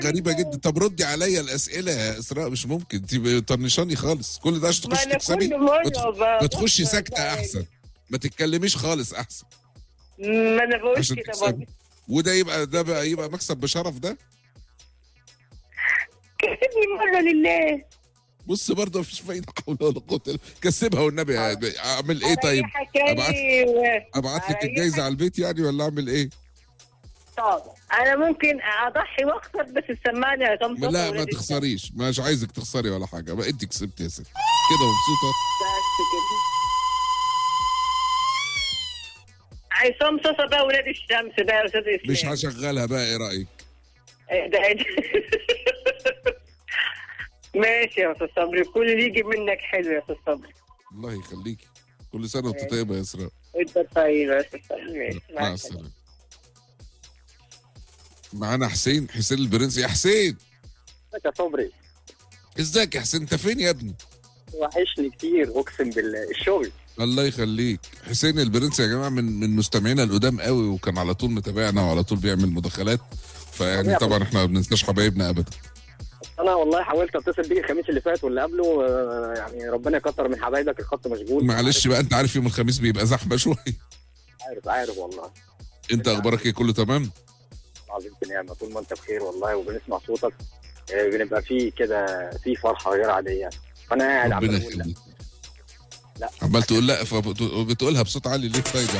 غريبه جدا طب ردي عليا الاسئله يا اسراء مش ممكن انت طنشاني خالص كل ده عشان ما تخشي انا تكسبي كل ما مره تخ- ب- ما تخشي بخسر ساكته يعني. احسن ما تتكلميش خالص احسن ما انا بقول عشان كده تكسبي برضه وده يبقى ده بقى يبقى مكسب بشرف ده كسبني مره لله بص برضه مفيش فايده حول ولا قوه إلا- كسبها والنبي اعمل ايه طيب ابعت ابعت لك الجايزه على البيت يعني ولا اعمل ايه طب انا ممكن اضحي واخسر بس تسمعني يا طنطا لا ما وولاد تخسريش مش عايزك تخسري ولا حاجه بقى انت كسبت يا ست كده مبسوطه بس كده عصام صوصه بقى ولاد الشمس بقى يا استاذ اسلام مش هشغلها بقى ايه رايك إيه ده إيه ده؟ ماشي يا استاذ صبري كل اللي يجي منك حلو يا استاذ صبري الله يخليكي كل سنه وانت طيبه يا اسراء انت طيب يا استاذ صبري ماشي مع مع السلامه السلامه معانا حسين حسين البرنس يا حسين ازيك يا صبري ازيك يا حسين انت فين يا ابني وحشني كتير اقسم بالله الشغل الله يخليك حسين البرنس يا جماعه من من مستمعينا القدام قوي وكان على طول متابعنا وعلى طول بيعمل مداخلات فيعني طبعا احنا ما بننساش حبايبنا ابدا انا والله حاولت اتصل بيك الخميس اللي فات واللي قبله آه، يعني ربنا يكتر من حبايبك الخط مشغول معلش بقى انت عارف يوم الخميس بيبقى زحمه شويه عارف عارف والله انت اخبارك ايه كله تمام العظيم في نعمه طول ما انت بخير والله وبنسمع صوتك آه، بنبقى فيه كده في فرحه غير عاديه فانا قاعد ربنا عمال اقول لا يخليك لا. عمال تقول لا فبتقولها بصوت عالي ليه طيب يا